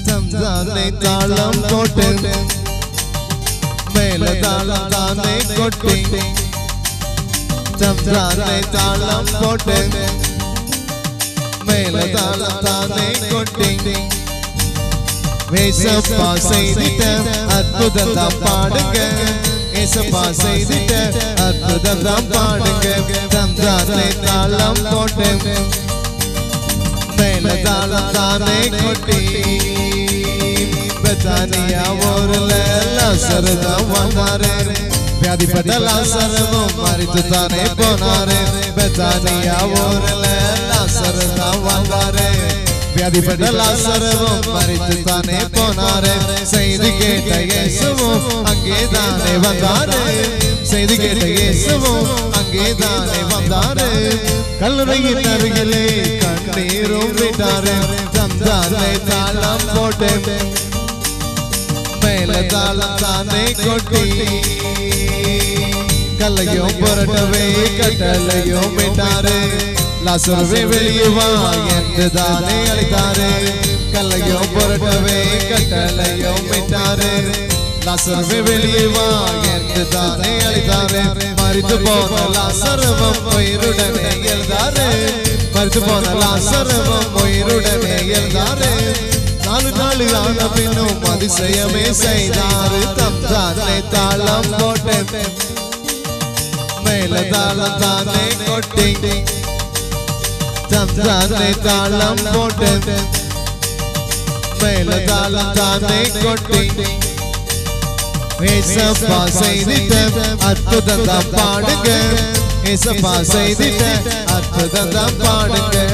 தந்தானே தாளம் போட்டு மேல தாளம் தானே கொட்டி தந்தானே தாளம் போட்டு மேல தாளம் தானே கொட்டி வேசப்பா செய்திட்ட அற்புதம் பாடுங்க ஏசப்பா செய்திட்ட அற்புதம் பாடுங்க தந்தானே தாளம் போட்டு மேல தாளம் தானே கொட்டி பெத்தானியா ஊர்ல லாசருதான் வந்தாரு வியாதிப்பட்ட லாசரவும் மறித்து தானே போனாரு பெத்தானியா ஊர்ல லாசருதான் வந்தாரு வியாதிப்பட்ட லாசரவும் மறித்து தானே போனாரு செய்தி கேட்ட இயேசுவும் அங்கே தானே வந்தாரு செய்தி கேட்ட இயேசுவும் அங்கே தானே வந்தாரு கல்லறையின் அருகிலே கண்ணீரும் விட்டாரு தந்தானே தாளம் போட்டு மேல தாளம் தானே கொட்டி கல்லையும் புரட்டவே கட்டளையும் விட்டாரு லாசருவே வெளியே வா என்று தானே அழைத்தாரு கல்லையும் புரட்டவே கட்டளையும் விட்டாரு லாசருவே வெளியே வா என்று தானே அழைத்தாரு மறித்து போன லாசரவம் உயிருடனே எழுதாரு மறித்து போன லாசரவம் உயிருடனே எழுதாரு நாலு நாலு ஆன பின்னும் அதிசயமே செய்தாரு தம் தானே தாளம் போட்டு மேல தாளம் தானே கொட்டி தம் தானே தாளம் போட்டு மேல தாளம் தானே கொட்டி ஏசப்பா செய்திட்ட அற்புதம் தான் பாடுங்க ஏசப்பா செய்திட்ட அற்புதம் தான் பாடுங்க